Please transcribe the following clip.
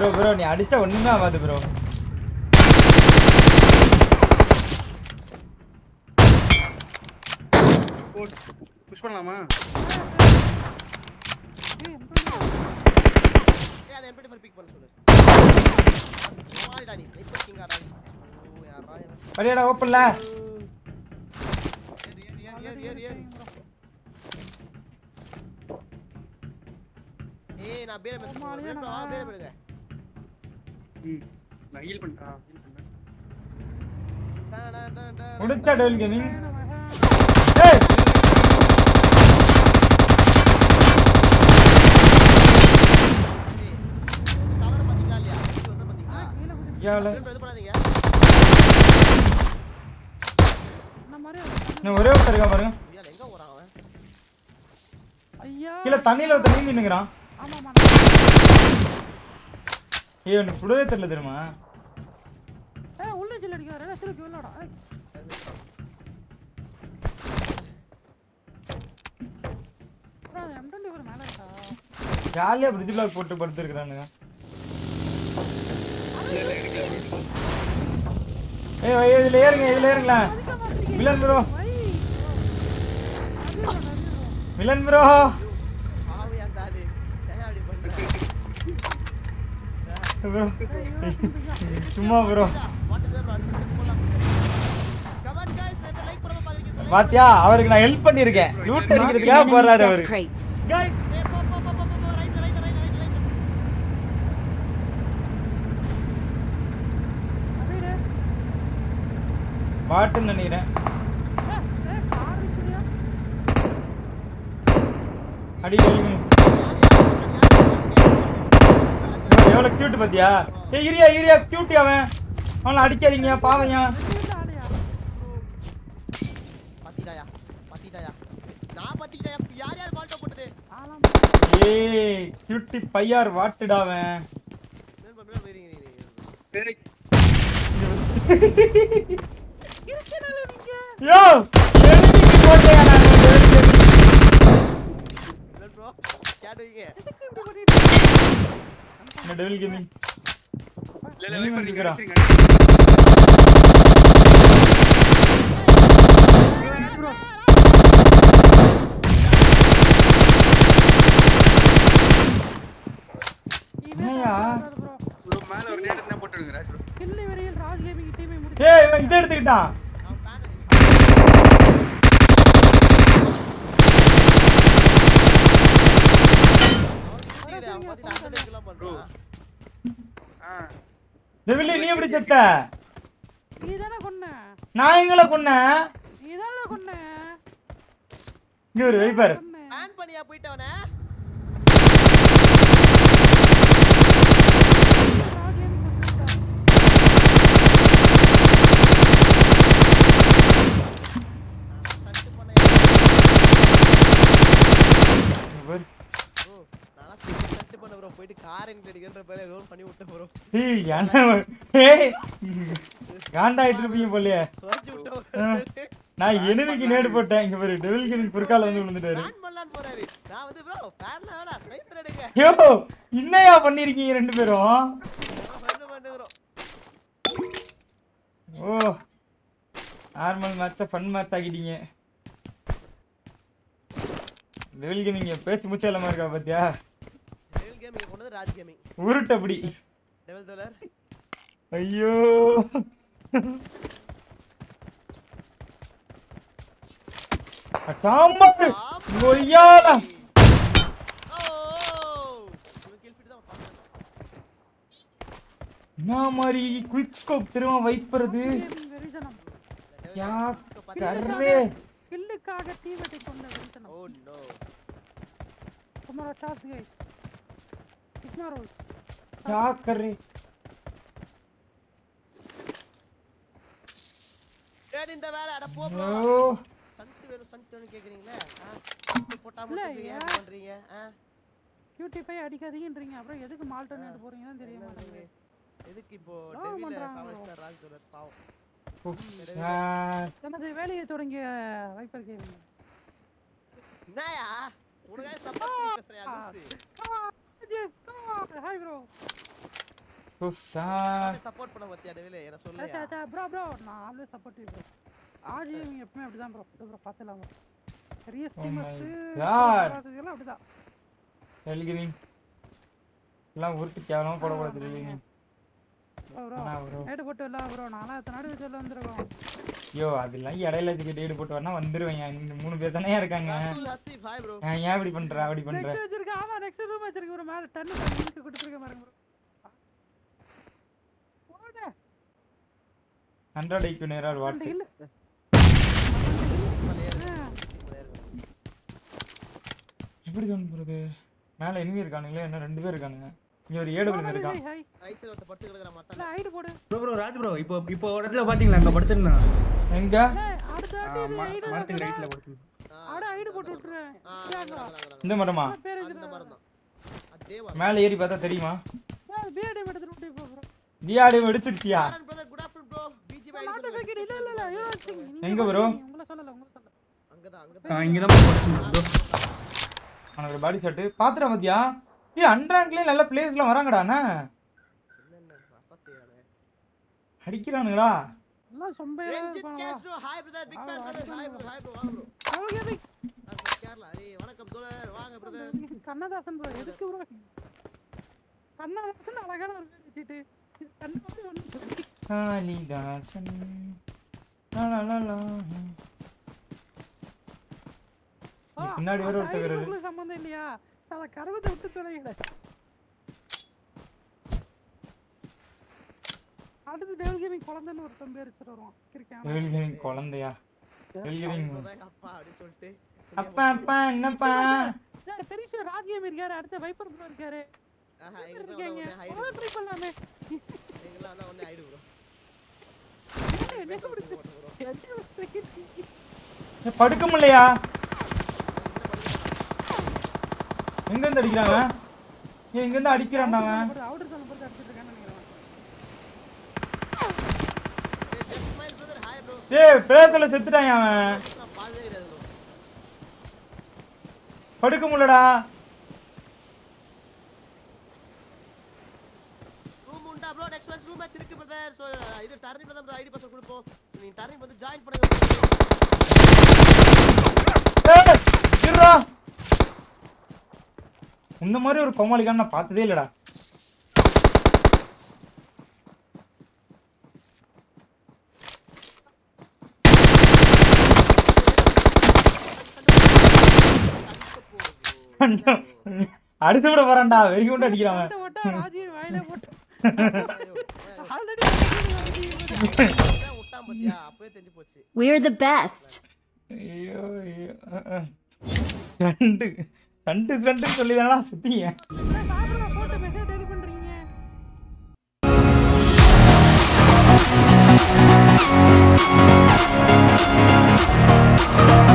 Bro bro நீ அடிச்சா ஒண்ணுமே ஆகாது ப்ரோ புஷ் பண்ணலாமா ஏய் எம்பி ஏய் அதை MP4 பிக் பண்ண சொல்லு ஓமாடா நீ ஸ்னைப்பர் கிங்கா டா ஓ யாரா இவன்? படியாடா ஓப்பன்ல ஏறு ஏறு ஏறு ஏறு ஏறு ஏய் நான் பேர மெசேஜ் ஆமா, பண்ணுறேன் அழியா ஆ நான். பேர பேருங்க ம் நான் ஹீல் பண்ணிட்டா ஹீல் பண்ணேன் டா டா டா டா முடிச்சா டெவில் கேமிங் ஏய் கவர் பாத்தீங்களா இல்லையா இது வந்து பாத்தீங்களா யாவல திரும்ப இது பண்ணாதீங்க இந்த மாதிரி இன்னும் ஒரே ஒருத்தர் இருக்கான் பாருங்க ஐயா எங்க ஓறான் அவன் ஐயா கீழே தண்ணியில ஒருத்தர் நீந்தி நிக்கிறான் ஆமா ஆமா ஏய் உனக்கு சுடவே தெரியல தெரியுமா ஏய் உள்ள ஜில் அடிக்காத சிலுக்கு விளையாடா ஏய் bro, அது M24 மேல இருக்கா ஜாலியா பிரிட்ஜ் பிளாக் போட்டு படுத்துருக்கானுங்க ஏய் வை, இதுல ஏறுங்க இதுல ஏறுங்களேன் அதுக்கு மாத்திருக்கீங்க. வில்லன் ப்ரோ வை. அது அது வில்லன் ப்ரோ பாவி அந்த ஆளு ஏன் அப்படி பண்ற ப்ரோ சும்மா ப்ரோ வாட் இஸ் ப்ரோ அடிச்சு போலாம் கமெண்ட் गाइस ரெண்டு லைக் பண்ணாம பாக்குறீங்க சொல்லுங்க பாத்தியா அவருக்கு நான் ஹெல்ப் பண்ணிருக்கேன் லூட் Marked an அடிக்கிறதுக்காக enemy's போறாரு death அவரு crate. Guys, ஏய் போ போ போ போ போ right right right right right அபீடு. பாட்டுன்னு நினைக்கிறேன் ஏய், ஏய், car இருக்குதுயா. அடி கேளுங்க எவ்வளவு கியூட் பாத்தியா ஏய் இரியா இரியா கியூட்டி அவன் அவனை அடிக்காதீங்க பாவையா வெளியில ஆளையா? பாத்திடாயா பாத்திடாயா நான் பாத்திடாயா யார் யார் பால்ட்ட போட்டது ஆளாம். ஏய் கியூட்டி பையார் வாட்டுடாவன் மேல் மேல் வெரிங்க நீங்க சரி இருக்கனால நீங்க. யோ எனிமிக்கு போட்டேன் நான் மேல் ப்ரோ கேட்டுவீங்க எதுக்கு இப்படி பண்ணிட்டு இருக்கீங்க? இந்த டெவில் கேமிங் இல்ல இல்ல நீ வெயிட் வந்துக்கிறா. பண்ணுங்க இவன் என்னய்யா? தான் bro. ப்ரோ மேல ஒரு நேட் என்ன போட்டு விடுங்க ப்ரோ கில்லி வரையில் ராஜ் கேமிங் டீமை முடிச்சு ஏய் இவன் இதை எடுத்துக்கிட்டான் அவன் பேன் அவன் பாத்தீங்கன்னா அந்த டைம்லாம் பண்றான் ஆ டெவில் நீ எப்படி செத்த நீ தானே கொன்ன நான் எங்களை கொன்னேன் நீ தானே கொன்ன இங்க ஒரு வைப்பாரு கொன்ன. பேன் பண்ணியா போயிட்டவனே ராஜ் கேமிங் கொன்னுட்டா. தட்டு பண்ண இங்க பாரு. ப்ரோ நானா தட்டு பண்ண ப்ரோ போயிட்டு கார் எங்க அடிக்கன்ற பேர் ஏதோ ஒன்று பண்ணி விட்டேன் ப்ரோ ஏய் என்ன ஏய் காண்டாயிட்டு இருப்பீங்க போலயே சொரஞ்சு ஆ. விட்டேன் நான் எனிமிக்கு நேடு போட்டேன் இங்க பாரு டெவில் கேமிங் குறுக்கால வந்து விழுந்துட்டாரு பேன் பண்ணலான்னு போறாரு நான் வந்து ப்ரோ பேன்ல வேணா ஸ்னைப்பர் எடுங்க யோ என்னையா பண்ணிருக்கீங்க ரெண்டு பேரும் பண்ணு பண்ணு ப்ரோ ஓ நார்மல் மேட்சை ஃபன் மேட்ச் ஆக்கிட்டீங்க டெவில் கேமிங் பேச்சு முச்ச இல்லாம இருக்கா பாத்தியா டெவில் கேமிங் கொண்டது ராஜ் கேமிங் உருட்டு அப்படி டெவில் தோலர் ஐயோ சாம்பார் கொய்யால ஓ இவன் கில் ஃபிட் தான் பார்த்தேன் என்ன மாதிரி குயிக் ஸ்கோப் திரும்ப வைப்பறது கேமிங் வெறித்தனம் யா கர்ரே கில்லுக்காக தீவெட்டி கொண்ட வெறித்தனம் ஓ நோ तुम्हारा टास्क है कितना रोल क्या कर रहे ஏன் இந்த வேலை அட போ ப்ரோ ஓ சன்ட் வேணும் சன்ட் வேணும் கேக்குறீங்களே சன்ட் போட்டா இல்ல, மட்டும் ஏன் ஏன்? பண்றீங்க ஆ கியூட்டி ஃபை அடிக்காதீங்கன்றீங்க அப்புறம் எதுக்கு மால்டர்னேட் போறீங்க தான் தெரிய என்ன மாட்டேங்குது நீங்க? எதுக்கு இப்போ ஆ, டெவில பண்றாங்க சாவஸ்டர் ராஜ் தோலர் பாவம் சார் தனது வேலையை தொடங்கிய வைப்பர் கேமிங் என்னயா உனக்காக சப்போர்ட் பண்ணி பேசுறியா லூசு hi bro so sir support பண்ண பத்தியா டெவிலே என்ன சே, சொல்லுயா சே, சே, ப்ரோ ப்ரோ நான் ஆல்வேஸ் சப்போர்ட்டிவ் ப்ரோ ஆஜி இவங்க எப்பவுமே அப்படிதான் ப்ரோ ப்ரோ பார்த்துலாம் ப்ரோ பெரிய Oh my ஸ்கீமர்ஸ் God. எல்லாம் அப்படிதான் டெலிகிரிங் எல்லாம் உருட்டு கேவலமாக போடக்கூடாது டெலிகிரிங் ப்ரோ ப்ரோ ஆனா ப்ரோ நேடு போட்டு வரலாம் ப்ரோ நானும் எத்தனை நாடு வச்சு வந்துருக்கோம் ஐயோ அதெல்லாம் இடையில இதுக்கு டேடு போட்டு வரனா வந்துருவேன் இந்த மூணு பேர் தானே இருக்காங்க ரசூல் ஹசீப் ஹாய் ப்ரோ நான் ஏன் இப்படி பண்ற அப்படி பண்ற நெக்ஸ்ட் வச்சிருக்க ஆமா நெக்ஸ்ட் ரூம் வச்சிருக்க ப்ரோ மேல டன்னு லிங்க் கொடுத்துருக்க பாருங்க ப்ரோ போடு ஹண்ட்ரட் ஐக்கு நேரா அந்த வாட்டு இல்ல எப்படி தோணு போறது மேல எனிமி இருக்கானுங்களே என்ன ரெண்டு பேர் இருக்கானுங்க இங்க ஒரு ஏழு பேர் இருக்கான் ஹை ரைட் சைடு ஒருத்த படுத்து கிடக்குற மத்த இல்ல ஐடு போடு ப்ரோ ப்ரோ ராஜ் ப்ரோ இப்போ இப்போ ஒரு இடத்துல பாத்தீங்களா அங்க படுத்திருந்தான் எங்க இல்ல அடுத்த வாட்டி ஐடு மரத்துக்கு ரைட்ல படுத்திருந்தான் ஆட ஐடு போட்டு விட்டுறேன் இந்த மரமா பேர் அந்த வச்சிருக்கேன் மரம் தான் அதே மரம் மேல ஏறி பார்த்தா தெரியுமா பிஏடி எடுத்துட்டு விட்டு போ ப்ரோ தியாடி வெடிச்சிருச்சியா ஆரன் பிரதர் குட் ஆஃப்டர்நூன் ப்ரோ பிஜிபி நாட்டு பேக்கெட் இல்ல இல்ல இல்ல ஐயோ வச்சுங்க. நீங்க எங்க bro? பாருங்க, உங்களை சொல்லல உங்களை சொல்லல அங்கதான் ஆ, அங்கதான் இங்கதான் bro படுத்திருந்தான் ப்ரோ அவனுக்கு பாடி ஷாட்டு பாத்துறா பாத்தியா ஏய் அண்ட்ராங்க்லயே நல்ல பிளேஸ்லாம் வராங்கடா அண்ணா என்னென்ன வரதா செய்றானே அடிக்கிறானுங்களா எல்லாம் சொம்பையா ரஞ்சித் இருப்பாங்களா Castro hi brother big fan brother hi brother hi bro வாங்க ப்ரோ அவங்க எப்படி கேரளா அரே வணக்கம் தோழர் வாங்க பிரதர் கண்ணதாசன் ப்ரோ எதுக்கு ப்ரோ கண்ணதாசன் அழகான ஒரு பேர் வச்சுட்டு இது கண்ணதாசன் ஒண்ணு காளிதாசன் லா, லா, லா, லா. ஆ, பின்னாடி வேற அந்த ஒருத்தர் ஐடி வராரு. உங்களுக்கு சம்மந்தம் இல்லையா அத கருவத்தை விட்டு தொலைகிட அடுத்து டெவல் கேமிங் குழந்தைன்னு ஒருத்தன் பேர் வச்சுட்டு வருவான் கிரிக்கெட் டெலிகிரிங் குழந்தையா டெலிகிரிங் பிரதர் அப்பா அப்படி சொல்லிட்டு அப்பா அப்பா என்னப்பா சார் பெரிய விஷயம் ராஜ் கேம் இருக்காரு அடுத்த வைப்பர் ப்ரோ இருக்காரு ஆஹா எங்க இருக்கீங்க ஒண்ணே ஹைடு முதல்ல ட்ரை பண்ணலாமே எங்கலாம் தான் ஒண்ணே ஹைடு ப்ரோ என்ன கொடுத்து என்ன second? ஏய், படுக்க முடியலையா எங்க இருந்து அடிக்கிறாங்க ஏய், எங்க இருந்து அடிக்கிறான்டா அவன் ஒரு outer zone போட்டு அடிச்சிட்டு இருக்கான்னு நினைக்கிறேன் ஜஸ்மைல் பிரதர் ஹாய் ப்ரோ ஏய் பிரேத்துல செத்துட்டான் அவன் நான் பார்த்ததே கிடையாது ப்ரோ படுக்க முடியலடா ரூம் உண்டா bro next match room match இருக்கு பிரதர் சோ இது டர்னிங் பிரதர் ஐடி பாஸ்வேர்ட் கொடுப்போம் நீங்க டர்னிங் வந்து ஜாயின் பண்ணுங்க ஏய், இருடா. இந்த மாதிரி ஒரு கோமாளிக்கான நான் பார்த்ததே இல்லடா அடுத்து விட போறான்டா வெறி கொண்டு அடிக்கிறான் அவன். சண்டை போட்டா ராஜீவ் வாயில போட்டு ஆல்ரெடி விட்டான் பாத்தியா அப்பவே தெரிஞ்சு போச்சு We're the best. ஐயோ ஐயோ அஹ், அஹ். ரெண்டு ரெண்டு ரெண்டு சொல்லி தானடா சுத்தீங்க சாப்பிட போட்டு மெசேஜ் டெலிட் பண்றீங்க We're